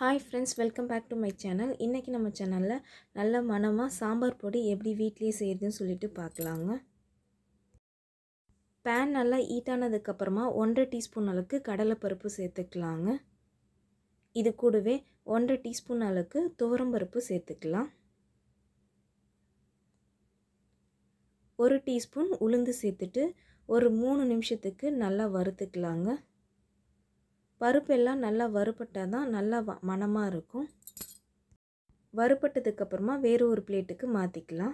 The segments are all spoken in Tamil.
hi friends welcome back to my channel இன்றைக்கி நம்ம சேனலில் நல்ல மணமாக சாம்பார் பொடி எப்படி வீட்லேயே செய்கிறதுன்னு சொல்லிட்டு பார்க்கலாங்க பேன் நல்லா ஹீட் ஆனதுக்கப்புறமா ஒன்றரை டீஸ்பூன் அளவுக்கு கடலைப்பருப்பு சேர்த்துக்கலாங்க இது கூடவே ஒன்றரை டீஸ்பூன் அளவுக்கு துவரம்பருப்பு சேர்த்துக்கலாம் ஒரு டீஸ்பூன் உளுந்து சேர்த்துட்டு ஒரு மூணு நிமிஷத்துக்கு நல்லா வறுத்துக்கலாங்க பருப்பெல்லாம் நல்லா வறுபட்டால் தான் நல்லா வ மணமாக இருக்கும் வறுபட்டதுக்கப்புறமா வேறு ஒரு பிளேட்டுக்கு மாற்றிக்கலாம்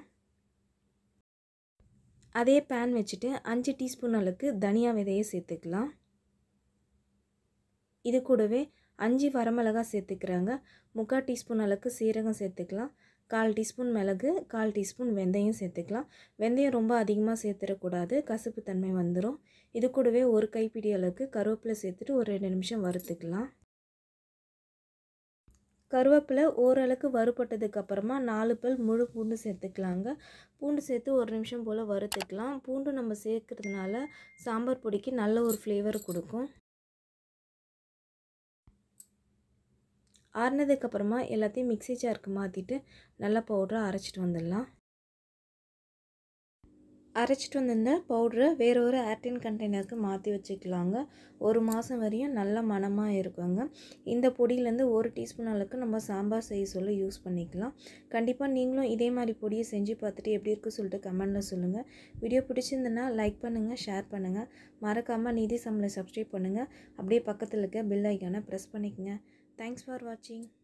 அதே பேன் வச்சுட்டு அஞ்சு டீஸ்பூன் அளவுக்கு தனியா விதையை சேர்த்துக்கலாம் இது கூடவே அஞ்சு வரமிளகா சேர்த்துக்கிறாங்க முக்கால் டீஸ்பூன் அளவுக்கு சீரகம் சேர்த்துக்கலாம் கால் டீஸ்பூன் மிளகு கால் டீஸ்பூன் வெந்தயம் சேர்த்துக்கலாம் வெந்தயம் ரொம்ப அதிகமாக சேர்த்துடக்கூடாது கசப்பு தன்மை வந்துடும் இது கூடவே ஒரு கைப்பிடி அளவுக்கு கருவேப்பிலை சேர்த்துட்டு ஒரு ரெண்டு நிமிஷம் வறுத்துக்கலாம் கருவேப்பிலை ஓரளவுக்கு வறுபட்டதுக்கப்புறமா நாலு பல் முழு பூண்டு சேர்த்துக்கலாங்க பூண்டு சேர்த்து ஒரு நிமிஷம் போல் வறுத்துக்கலாம் பூண்டு நம்ம சேர்க்கறதுனால சாம்பார் பொடிக்கு நல்ல ஒரு ஃப்ளேவர் கொடுக்கும் ஆறுனதுக்கப்புறமா எல்லாத்தையும் மிக்சி ஜாருக்கு மாற்றிட்டு நல்லா பவுடரை அரைச்சிட்டு வந்துடலாம் அரைச்சிட்டு வந்திருந்த பவுடரை வேற ஒரு ஏர்டின் கண்டெய்னருக்கு மாற்றி வச்சுக்கலாங்க ஒரு மாதம் வரையும் நல்ல மணமாக இருக்குங்க இந்த பொடியிலேருந்து ஒரு டீஸ்பூன் அளவுக்கு நம்ம சாம்பார் செய்ய சொல்ல யூஸ் பண்ணிக்கலாம் கண்டிப்பாக நீங்களும் இதே மாதிரி பொடியை செஞ்சு பார்த்துட்டு எப்படி இருக்குன்னு சொல்லிட்டு கமெண்டில் சொல்லுங்கள் வீடியோ பிடிச்சிருந்துன்னா லைக் பண்ணுங்கள் ஷேர் பண்ணுங்கள் மறக்காமல் நீதி சம்பளை சப்ஸ்கிரைப் பண்ணுங்கள் அப்படியே பக்கத்தில் இருக்க பெல் ஐக்கானை ப்ரெஸ் பண்ணிக்கோங்க தேங்க்ஸ் ஃபார் வாட்சிங்